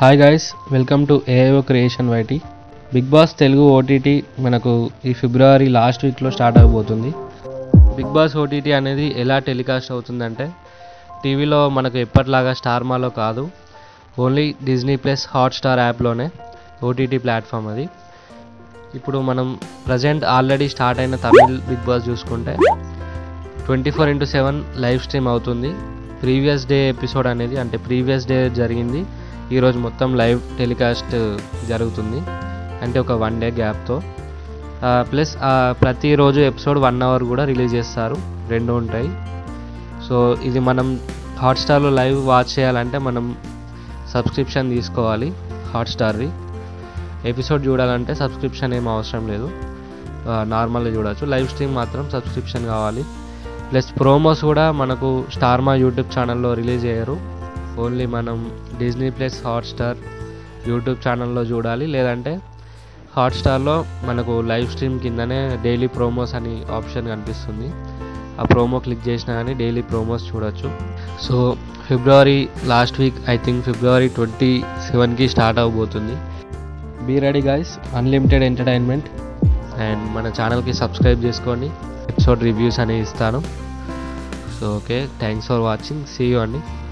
hi guys welcome to AIO creation YT Bigg Boss Telugu OTT మనకు ఈ February last వీక్లో start అవబోతుంది Bigg Boss OTT అనేది ఎలా టెలికాస్ట్ అవుతుందంటే టీవీలో మనకు ఎప్పటిలాగా స్టార్ మాలో కాదు ఓన్లీ డిజ్నీ ప్లస్ హాట్స్టార్ యాప్లోనే ఓటీటీ ప్లాట్ఫామ్ అది ఇప్పుడు మనం ప్రజెంట్ ఆల్రెడీ స్టార్ట్ అయిన తమిళ్ బిగ్ బాస్ చూసుకుంటే twenty four into seven live stream అవుతుంది ప్రీవియస్ డే ఎపిసోడ్ అనేది అంటే ప్రీవియస్ డే జరిగింది ఈరోజు మొత్తం లైవ్ టెలికాస్ట్ జరుగుతుంది అంటే ఒక వన్ డే గ్యాప్తో ప్లస్ ప్రతిరోజు ఎపిసోడ్ వన్ అవర్ కూడా రిలీజ్ చేస్తారు రెండు ఉంటాయి సో ఇది మనం హాట్స్టార్లో లైవ్ వాచ్ చేయాలంటే మనం సబ్స్క్రిప్షన్ తీసుకోవాలి హాట్స్టార్ది ఎపిసోడ్ చూడాలంటే సబ్స్క్రిప్షన్ ఏం అవసరం లేదు నార్మల్గా చూడొచ్చు లైవ్ స్ట్రీమ్ మాత్రం సబ్స్క్రిప్షన్ కావాలి ప్లస్ ప్రోమోస్ కూడా మనకు స్టార్మా యూట్యూబ్ ఛానల్లో రిలీజ్ చేయరు ఓన్లీ మనం డిజ్నీ ప్లస్ హాట్స్టార్ యూట్యూబ్ ఛానల్లో చూడాలి లేదంటే హాట్స్టార్లో మనకు లైవ్ స్ట్రీమ్ కిందనే డైలీ ప్రోమోస్ అని ఆప్షన్ కనిపిస్తుంది ఆ ప్రోమో క్లిక్ చేసినా కానీ డైలీ ప్రోమోస్ చూడొచ్చు so February last week I think February twenty సెవెన్కి స్టార్ట్ అవబోతుంది be ready guys unlimited entertainment and మన ఛానల్కి సబ్స్క్రైబ్ చేసుకోండి ఎపిసోడ్ రివ్యూస్ అనేవి ఇస్తాను so okay thanks for watching see you అండి